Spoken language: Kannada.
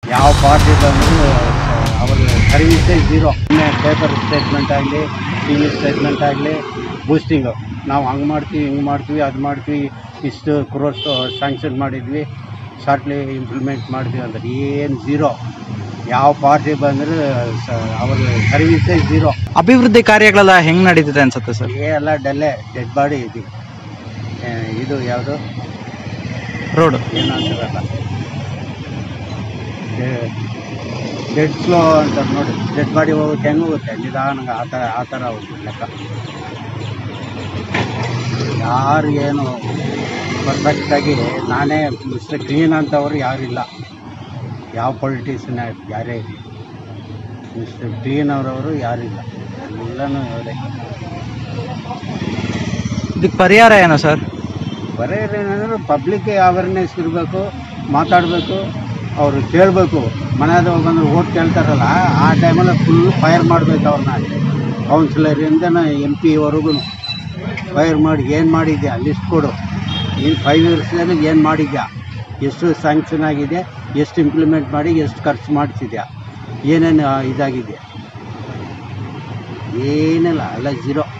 ಯಾವ ಪಾರ್ಟಿ ಬಂದರೂ ಅವ್ರ ಸರ್ವಿಸೇ ಝೀರೋ ಪೇಪರ್ ಸ್ಟೇಟ್ಮೆಂಟ್ ಆಗಲಿ ಟಿ ವಿ ಸ್ಟೇಟ್ಮೆಂಟ್ ಆಗಲಿ ಬೂಸ್ಟಿಂಗು ನಾವು ಹಂಗೆ ಮಾಡ್ತೀವಿ ಹಿಂಗೆ ಮಾಡ್ತೀವಿ ಅದು ಮಾಡ್ತೀವಿ ಇಷ್ಟು ಕ್ರೋರ್ಸ್ ಸ್ಯಾಂಕ್ಷನ್ ಮಾಡಿದ್ವಿ ಶಾರ್ಟ್ಲಿ ಇಂಪ್ಲಿಮೆಂಟ್ ಮಾಡ್ತೀವಿ ಅಂದ್ರೆ ಏನು ಝೀರೋ ಯಾವ ಪಾರ್ಟಿ ಬಂದರೂ ಅವ್ರ ಸರ್ವಿಸೇ ಝೀರೋ ಅಭಿವೃದ್ಧಿ ಕಾರ್ಯಗಳೆಲ್ಲ ಹೆಂಗ್ ನಡೀತಿದೆ ಅನ್ಸುತ್ತೆ ಸರ್ ಎಲ್ಲ ಡಲ್ಲೇ ಡೆಡ್ ಬಾಡಿ ಇದು ಆ, ಇದು ಯಾವುದು ರೋಡ್ ಏನು ಅಂತಾರಲ್ಲ ಡೆಡ್ ಫ್ಲೋ ಅಂತಾರೆ ನೋಡಿ ಡೆಡ್ ಬಾಡಿ ಹೋಗುತ್ತೆ ಹೆಂಗೆ ಹೋಗುತ್ತೆ ನಿಧಾನಗೆ ಆ ಥರ ಆ ಥರ ಹೋಗುತ್ತೆ ಲೆಕ್ಕ ಯಾರಿಗೇನು ಪರ್ಫೆಕ್ಟಾಗಿ ನಾನೇ ಮಿಸ್ಟರ್ ಕ್ಲೀನ್ ಅಂತವ್ರು ಯಾರಿಲ್ಲ ಯಾವ ಪೊಲಿಟಿಷನ್ ಯಾರೇ ಇರಲಿ ಮಿಸ್ಟರ್ ಕ್ಲೀನ್ ಅವರವರು ಯಾರಿಲ್ಲ ಎಲ್ಲನೂ ಅವರೇ ಇದಕ್ಕೆ ಪರಿಹಾರ ಏನು ಸರ್ ಬರೀ ಏನಂದ್ರೆ ಪಬ್ಲಿಕ್ಗೆ ಅವೇರ್ನೆಸ್ ಇರಬೇಕು ಮಾತಾಡಬೇಕು ಅವರು ಕೇಳಬೇಕು ಮನೆಯಾಗ ಬಂದು ಓಟ್ ಕೇಳ್ತಾರಲ್ಲ ಆ ಟೈಮಲ್ಲಿ ಫುಲ್ ಫೈರ್ ಮಾಡಬೇಕು ಅವ್ರನ್ನ ಕೌನ್ಸಿಲರಿಂದ ಎಮ್ ಪಿವರೆಗೂ ಫೈರ್ ಮಾಡಿ ಏನು ಮಾಡಿದ್ಯಾ ಲಿಸ್ಟ್ ಕೊಡು ನೀನು ಫೈವ್ ಇಯರ್ಸ್ನಲ್ಲಿ ಏನು ಮಾಡಿದ್ಯಾ ಎಷ್ಟು ಸ್ಯಾಂಕ್ಷನ್ ಆಗಿದೆ ಎಷ್ಟು ಇಂಪ್ಲಿಮೆಂಟ್ ಮಾಡಿ ಎಷ್ಟು ಖರ್ಚು ಮಾಡಿಸಿದ್ಯಾ ಏನೇನು ಇದಾಗಿದೆ ಏನಿಲ್ಲ ಎಲ್ಲ ಜೀರೋ